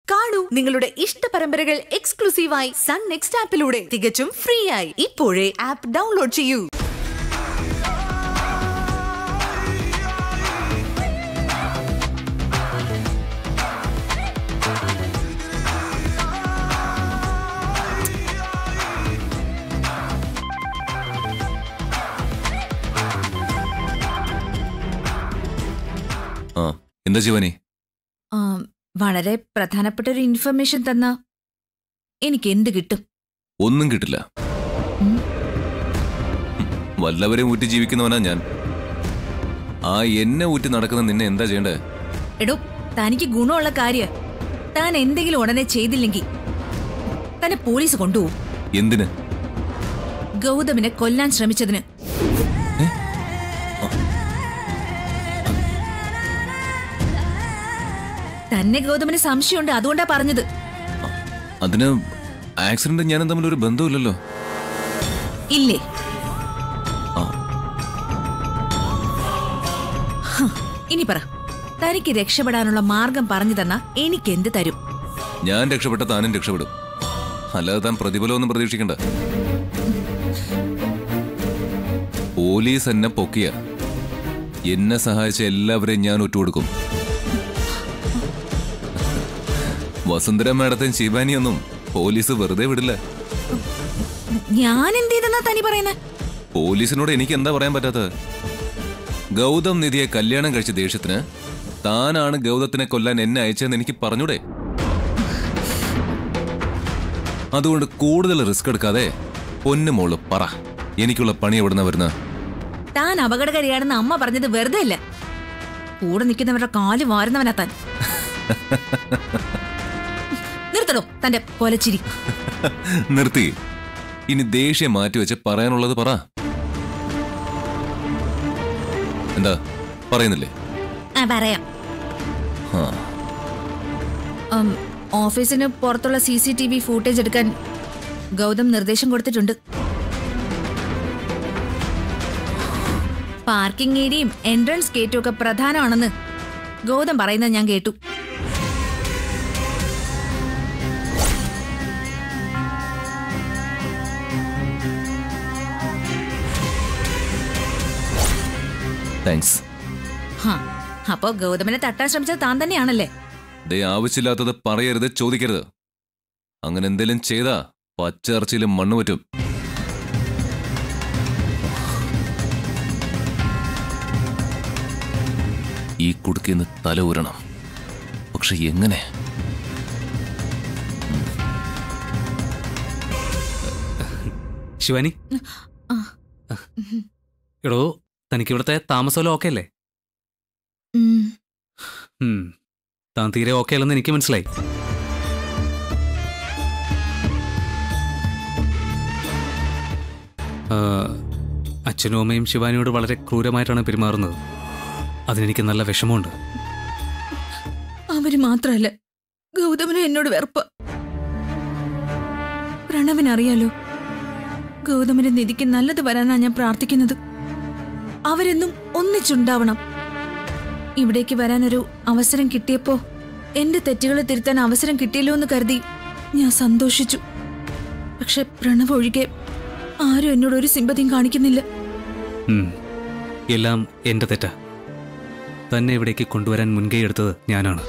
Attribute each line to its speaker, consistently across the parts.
Speaker 1: കാണൂ നിങ്ങളുടെ ഇഷ്ട പരമ്പരകൾ എക്സ്ക്ലൂസീവായി സൺ നെക്സ്റ്റ് ആപ്പിലൂടെ തികച്ചും ഫ്രീ ആയി ഇപ്പോഴേ ആപ്പ് ഡൗൺലോഡ് ചെയ്യൂ
Speaker 2: ആ എന്താ ശിവാനി
Speaker 3: ആ, വളരെ പ്രധാനപ്പെട്ട ഒരു ഇൻഫർമേഷൻ തന്ന എനിക്ക് എന്ത് കിട്ടും
Speaker 2: ഒന്നും കിട്ടില്ല
Speaker 3: ഉം.
Speaker 2: വല്ലവരെയും ഊറ്റി ജീവിക്കുന്നവനാ ഞാൻ ആ എന്നെ ഊറ്റി നടക്കുന്ന നിന്നെ എന്താ ചെയ്യണ്ടേ
Speaker 3: എടോ തനിക്ക് ഗുണമുള്ള കാര്യ താൻ എന്തെങ്കിലും ഉടനെ ചെയ്തില്ലെങ്കിൽ തന്നെ പോലീസ് കൊണ്ടുപോകും
Speaker 2: എന്തിന്
Speaker 3: ഗൗതമിനെ കൊല്ലാൻ ശ്രമിച്ചതിന് തന്നെ ഗൗതമിന് സംശയമുണ്ട് അതുകൊണ്ടാ പറഞ്ഞത്
Speaker 2: അതിന് ആക്സിഡന്റ് ഞാനും തമ്മിൽ ഒരു ബന്ധമില്ലല്ലോ
Speaker 3: ഇല്ലേ
Speaker 2: ആ.
Speaker 3: ഹ്, ഇനി പറ തനിക്ക് രക്ഷപ്പെടാനുള്ള മാർഗം പറഞ്ഞു തന്ന എനിക്ക് എന്ത് തരും
Speaker 2: ഞാൻ രക്ഷപ്പെട്ട താനും രക്ഷപ്പെടും അല്ലാതെ താൻ പ്രതിഫലമൊന്നും പ്രതീക്ഷിക്കണ്ട പോലീസ് എന്നെ പൊക്കിയ എന്നെ സഹായിച്ച എല്ലാവരെയും ഞാൻ ഒറ്റുകൊടുക്കും വസുന്ധര മാഡത്തെയും ശിവാനിയൊന്നും പോലീസ് വെറുതെ വിടില്ല
Speaker 3: ഞാൻ എന്ത് ചെയ്തെന്നാ തനി പറയുന്നത്
Speaker 2: പോലീസിനോട് എനിക്ക് എന്താ പറയാൻ പറ്റാത്തത് ഗൗതം നിധിയെ കല്യാണം കഴിച്ച ദേഷ്യത്തിന് താനാണ് ഗൗതത്തിനെ കൊല്ലാൻ എന്നെ അയച്ചതെന്ന് എനിക്ക് പറഞ്ഞൂടെ അതുകൊണ്ട് കൂടുതൽ റിസ്ക് എടുക്കാതെ പൊന്നു മോള് പറ എനിക്കുള്ള പണി എവിടുന്ന വരുന്ന
Speaker 3: താൻ അപകടകാരിയാണെന്ന് അമ്മ പറഞ്ഞത് വെറുതെ അല്ല കൂടെ നിൽക്കുന്നവരുടെ കാല് വാരുന്നവനാ താൻ നിർത്തടോ തന്റെ കൊലച്ചിരി
Speaker 2: നിർത്തി ഇനി ദേഷ്യം മാറ്റിവെച്ച് പറയാനുള്ളത് പറ എന്താ പറയുന്നില്ലേ
Speaker 3: ആ പറയാം
Speaker 2: ആ
Speaker 3: ഉം, ഓഫീസിന് പുറത്തുള്ള C C T V footage എടുക്കാൻ ഗൗതം നിർദ്ദേശം കൊടുത്തിട്ടുണ്ട് പാർക്കിംഗ് ഏരിയയും എൻട്രൻസ് ഗേറ്റും ഒക്കെ പ്രധാനമാണെന്ന് ഗൗതം പറയുന്നത് ഞാൻ കേട്ടു
Speaker 2: താങ്ക്സ്
Speaker 3: ഹാ അപ്പോ ഗൗതമിനെ തട്ടാൻ ശ്രമിച്ചത് താൻ തന്നെയാണല്ലേ
Speaker 2: ദേ ആവശ്യമില്ലാത്തത് പറയരുത് ചോദിക്കരുത് അങ്ങനെ എന്തെങ്കിലും ചെയ്താ പച്ചർച്ചയിലും മണ്ണ് പറ്റും ഈ കുടുക്കിന്ന് തല ഊരണം പക്ഷെ എങ്ങനെ
Speaker 4: ശിവാനി
Speaker 3: ആ.
Speaker 4: എടോ തനിക്ക് ഇവിടുത്തെ താമസമല്ലോ ഓക്കെ അല്ലേ
Speaker 3: ഉം,
Speaker 4: ഉം. താൻ തീരെ ഓക്കെ അല്ലെന്ന് എനിക്ക് മനസ്സിലായി ആ, അച്ഛനും അമ്മയും ശിവാനിയോട് വളരെ ക്രൂരമായിട്ടാണ് പെരുമാറുന്നത് അതിനെനിക്ക് നല്ല വിഷമമുണ്ട്
Speaker 3: അവര് മാത്രല്ല ഗൗതമിന് എന്നോട് വെറുപ്പ പ്രണവിനറിയാലോ ഗൗതമിന്റെ നിധിക്ക് നല്ലത് വരാനാ ഞാൻ പ്രാർത്ഥിക്കുന്നത് അവരെന്നും ഒന്നിച്ചുണ്ടാവണം ഇവിടേക്ക് വരാനൊരു അവസരം കിട്ടിയപ്പോ എന്റെ തെറ്റുകൾ തിരുത്താൻ അവസരം കിട്ടിയല്ലോ എന്ന് കരുതി ഞാൻ സന്തോഷിച്ചു പക്ഷെ പ്രണവ് ഒഴികെ ആരും എന്നോട് ഒരു സിമ്പതിയും കാണിക്കുന്നില്ല
Speaker 4: ഉം. എല്ലാം എൻ്റെ തെറ്റാ തന്നെ ഇവിടേക്ക് കൊണ്ടുവരാൻ മുൻകൈ എടുത്തത് ഞാനാണ്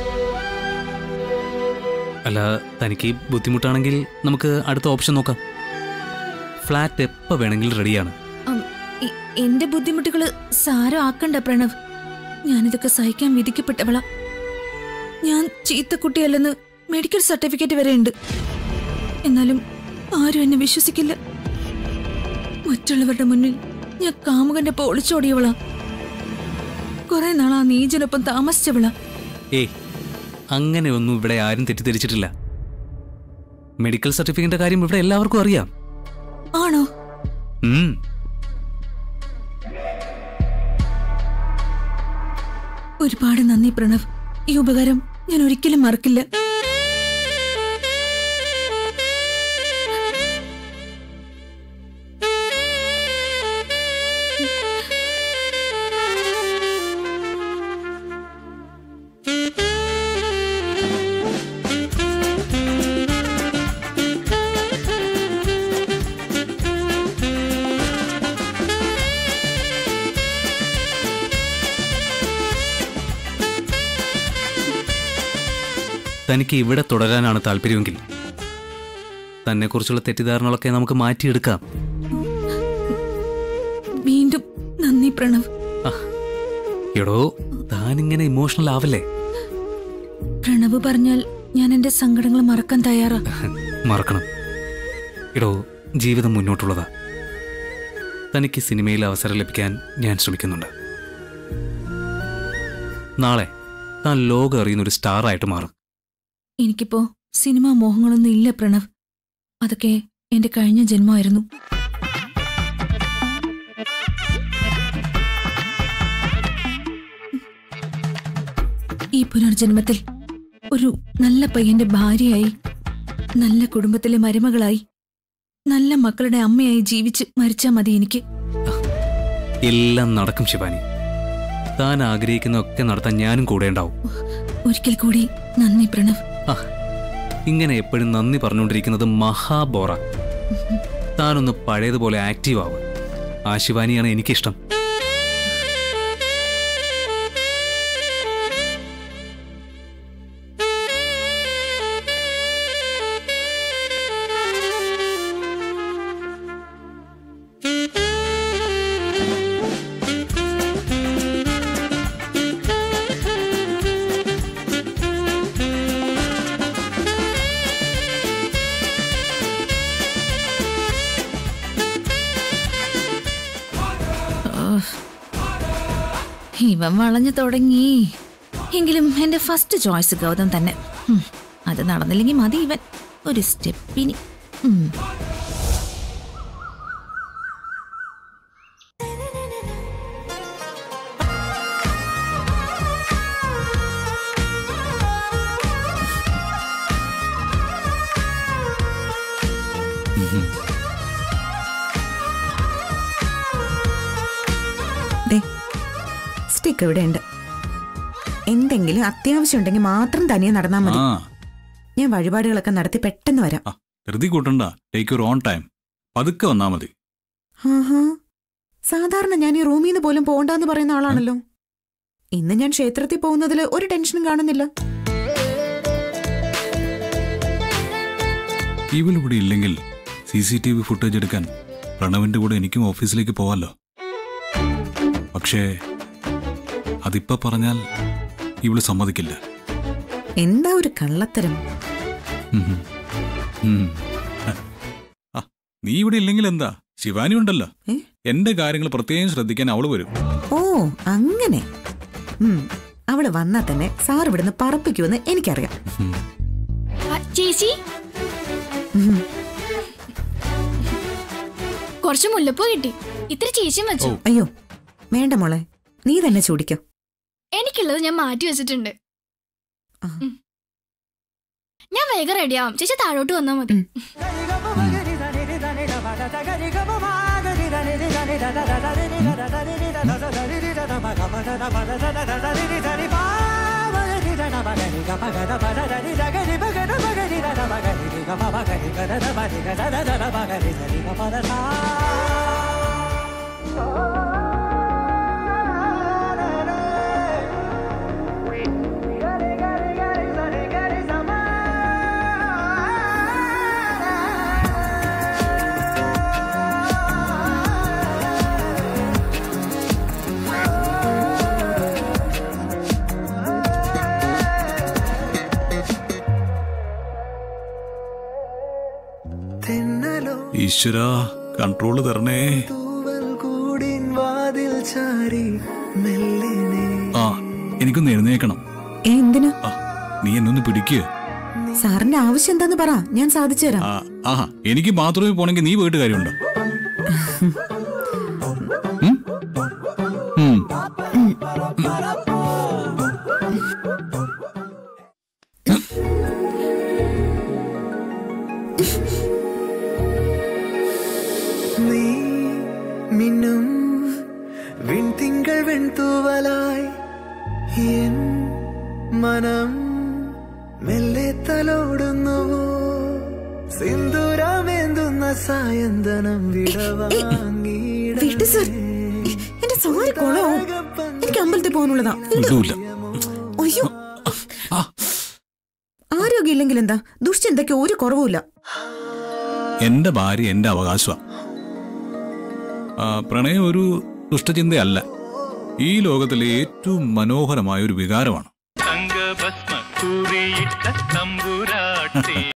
Speaker 4: അല്ല തനിക്ക് ബുദ്ധിമുട്ടാണെങ്കിൽ നമുക്ക് അടുത്ത ഓപ്ഷൻ നോക്കാം ഫ്ലാറ്റ് എപ്പോൾ വേണമെങ്കിലും റെഡിയാണ്
Speaker 3: അം, ഇ- എന്റെ ബുദ്ധിമുട്ടുകള് സാരം ആക്കണ്ട പ്രണവ് ഞാനിതൊക്കെ സഹിക്കാൻ വിധിക്കപ്പെട്ടവളാ ഞാൻ ചീത്തക്കുട്ടിയല്ലെന്ന് മെഡിക്കൽ സർട്ടിഫിക്കറ്റ് വരെ ഉണ്ട് എന്നാലും ആരും എന്നെ വിശ്വസിക്കില്ല മറ്റുള്ളവരുടെ മുന്നിൽ ഞാൻ കാമുകന്റെ ഒപ്പം ഒളിച്ചോടിയവളാ കുറെ നാളാ നീജനൊപ്പം താമസിച്ചവളാ
Speaker 4: ഏയ് അങ്ങനെയൊന്നും ഇവിടെ ആരും തെറ്റിദ്ധരിച്ചിട്ടില്ല മെഡിക്കൽ സർട്ടിഫിക്കറ്റിന്റെ കാര്യം ഇവിടെ എല്ലാവർക്കും അറിയാം
Speaker 3: ആണോ
Speaker 4: ഉം.
Speaker 3: ഒരുപാട് നന്ദി പ്രണവ് ഈ ഉപകാരം ഞാൻ ഒരിക്കലും മറക്കില്ല
Speaker 5: Thank you.
Speaker 4: തനിക്ക് ഇവിടെ തുടരാനാണ് താല്പര്യമെങ്കിൽ തന്നെക്കുറിച്ചുള്ള തെറ്റിദ്ധാരണകളൊക്കെ നമുക്ക് മാറ്റിയെടുക്കാം
Speaker 3: വീണ്ടും നന്ദി പ്രണവ്
Speaker 4: ആ, എടോ താനിങ്ങനെ ഇമോഷണൽ ആവല്ലേ
Speaker 3: പ്രണവ് പറഞ്ഞാൽ ഞാൻ എന്റെ സങ്കടങ്ങൾ മറക്കാൻ തയ്യാറാ
Speaker 4: മറക്കണം എടോ ജീവിതം മുന്നോട്ടുള്ളതാ തനിക്ക് സിനിമയിൽ അവസരം ലഭിക്കാൻ ഞാൻ ശ്രമിക്കുന്നുണ്ട് നാളെ താൻ ലോകം അറിയുന്ന ഒരു സ്റ്റാർ ആയിട്ട് മാറും
Speaker 3: എനിക്കിപ്പോ സിനിമാ മോഹങ്ങളൊന്നും ഇല്ല പ്രണവ് അതൊക്കെ എന്റെ കഴിഞ്ഞ ജന്മമായിരുന്നു ഈ പുനർജന്മത്തിൽ ഒരു നല്ല പയ്യന്റെ ഭാര്യയായി നല്ല കുടുംബത്തിലെ മരുമകളായി നല്ല മക്കളുടെ അമ്മയായി ജീവിച്ച് മരിച്ചാ മതി എനിക്ക്
Speaker 4: എല്ലാം നടക്കും ശിവാനി താൻ ആഗ്രഹിക്കുന്നതൊക്കെ നടത്താൻ ഞാനും കൂടെ ഉണ്ടാവും
Speaker 3: ഒരിക്കൽ കൂടി നന്ദി പ്രണവ്
Speaker 4: ആ, ഇങ്ങനെ എപ്പോഴും നന്ദി പറഞ്ഞുകൊണ്ടിരിക്കുന്നത് മഹാബോറ താനൊന്ന് പഴയതുപോലെ ആക്റ്റീവ് ആവും ആ ശിവാനിയാണ് എനിക്കിഷ്ടം
Speaker 3: ഇവൻ വളഞ്ഞു തുടങ്ങി എങ്കിലും എന്റെ ഫസ്റ്റ് ചോയ്സ് ഗൗതം തന്നെ ഉം, അത് നടന്നില്ലെങ്കിൽ മതി ഇവൻ ഒരു സ്റ്റെപ്പിനി ഉം.
Speaker 5: ദേ സ്റ്റിക്ക് ഇവിടെ ഉണ്ട് എന്തെങ്കിലും അത്യാവശ്യം ഉണ്ടെങ്കിൽ മാത്രം തനിയെ നടന്നാൽ മതി
Speaker 6: ആ
Speaker 5: ഞാൻ വഴിപാടുകളൊക്കെ നടത്തി പെട്ടെന്ന് വരാം
Speaker 6: ആ, ധൃതി കൂട്ടണ്ട ടേക്ക് യുവർ ഓൺ ടൈം പതുക്കെ വന്നാ മതി
Speaker 5: ആഹാ സാധാരണ ഞാൻ ഈ റൂമിൽ നിന്ന് പോലും പോകണ്ടെന്ന് പറയുന്ന ആളാണല്ലോ ഇന്ന് ഞാൻ ക്ഷേത്രത്തിൽ പോകുന്നതിൽ ഒരു ടെൻഷനും കാണുന്നില്ല
Speaker 6: ഇവൾ ഇവിടെ ഇല്ലെങ്കിൽ C C T V footage എടുക്കാൻ പ്രണവിന്റെ കൂടെ എനിക്കും ഓഫീസിലേക്ക് പോവാലോ പക്ഷേ അതിപ്പോ പറഞ്ഞാൽ ഇവള് സമ്മതിക്കില്ല
Speaker 5: എന്താ ഒരു കള്ളത്തരം
Speaker 6: ഉം. ഉം. ആ, നീ ഇവിടെ ഇല്ലെങ്കിൽ എന്താ ശിവാനി ഉണ്ടല്ലോ
Speaker 5: ഏ?
Speaker 6: എന്റെ കാര്യങ്ങൾ പ്രത്യേകം ശ്രദ്ധിക്കാൻ അവള് വരും
Speaker 5: ഓ അങ്ങനെ ഉം, അവള് വന്നാ തന്നെ സാർ ഇവിടുന്ന് പറപ്പിക്കുമെന്ന് എനിക്കറിയാം
Speaker 6: ഉം.
Speaker 7: ആ, ചേച്ചി
Speaker 5: ഉം.
Speaker 7: കുറച്ച് മുല്ലപ്പൂ കിട്ടി ഇത്ര ചേച്ചിയും വെച്ചു
Speaker 5: അയ്യോ വേണ്ട മോളെ നീ തന്നെ ചൂടിക്കോ
Speaker 7: എനിക്കുള്ളത് ഞാൻ മാറ്റി വെച്ചിട്ടുണ്ട്
Speaker 5: ആ.
Speaker 7: ഉം. ഞാൻ വേഗം റെഡിയാവും ചേച്ചി താഴോട്ട് വന്നാൽ മതി
Speaker 5: ഉം.
Speaker 6: ഈശ്വര കൺട്രോള് തരണേ ആ എനിക്കൊന്ന് എഴുന്നേക്കണം
Speaker 5: ഏ, എന്തിനു
Speaker 6: ആ നീ എന്നൊന്ന് പിടിക്കുക
Speaker 5: സാറിന്റെ ആവശ്യം എന്താന്ന് പറ ഞാൻ സാധിച്ചു തരാം
Speaker 6: ആ ആഹാ എനിക്ക് ബാത്റൂമിൽ പോണെങ്കിൽ നീ പോയിട്ട് കാര്യമുണ്ടോ ഉം? ഉം.
Speaker 8: നീ മിന്നും വിൺതിങ്കൾ വെൺതൂവലായി എൻ മനം മെല്ലെ തലോടുന്നുവോ സിന്ദൂരമേന്തുന്ന സായന്തനം
Speaker 5: വിട്ട് സർ. എന്റെ സാരി കൊളാവും എനിക്ക് അമ്പലത്തിൽ പോകാനുള്ളതാ
Speaker 6: ഇതുമില്ല
Speaker 5: അയ്യോ
Speaker 6: ആ
Speaker 5: ആ എന്താ ദുഷ്ചിന്തയ്ക്ക് ഒരു കുറവുമില്ല
Speaker 6: എന്റെ ഭാര്യ എന്റെ അവകാശമാണ് പ്രണയം ഒരു ദുഷ്ടചിന്തയല്ല ഈ ലോകത്തിലെ ഏറ്റവും മനോഹരമായ ഒരു വികാരമാണ്
Speaker 9: തങ്കഭസ്മ കൂറിയിട്ട തമ്പുരാട്ടി